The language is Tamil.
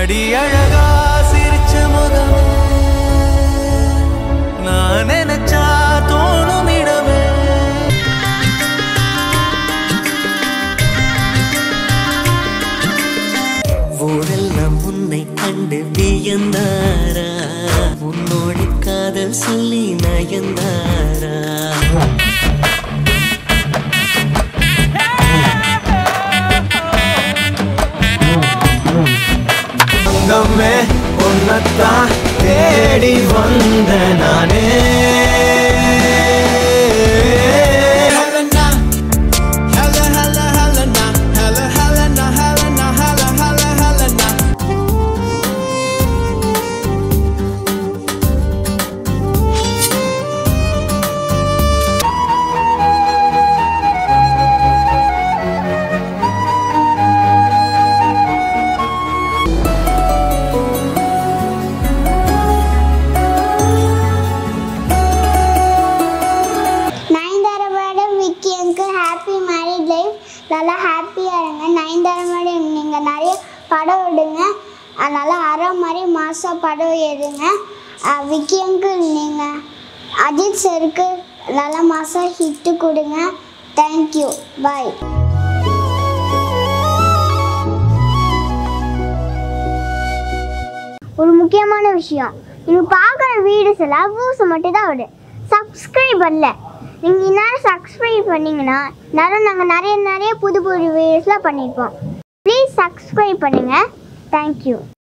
அடி அழகா சிரிச்ச முகமே நான் நினைச்சா தோணும் இடமே ஊரெல்லாம் உன்னை கண்டு வியந்தாரா உன்னோடு காதல் சொல்லி நயந்தாரா தங்கமே உன்னத்தான் தேடி வந்த நானே Nayanthara madam Vicky uncle happy married life நல்லா ஹாப்பியாக இருங்க நயன்தாரா மேடம் நீங்கள் நிறைய படம் விடுங்க அதனால் அரை மாதிரி மாதம் படம் எடுங்க அஹ் விக்கி அங்கிள் நீங்கள் அஜித் சருக்கு நல்ல மாதம் ஹிட்டு கொடுங்க தேங்க்யூ பாய் ஒரு முக்கியமான விஷயம் நீங்கள் பார்க்குற வீடியோஸ் எல்லாம் வியூஸ் மட்டும் தான் வருது சப்ஸ்கிரைப் பண்ணல நீங்கள் இந்நேரம் சப்ஸ்கிரைப் பண்ணீங்கன்னா நேரம் நாங்கள் நிறைய நிறைய புது புது வீடியோஸ்லாம் பண்ணியிருப்போம் ப்ளீஸ் சப்ஸ்கிரைப் பண்ணுங்கள் தேங்க்யூ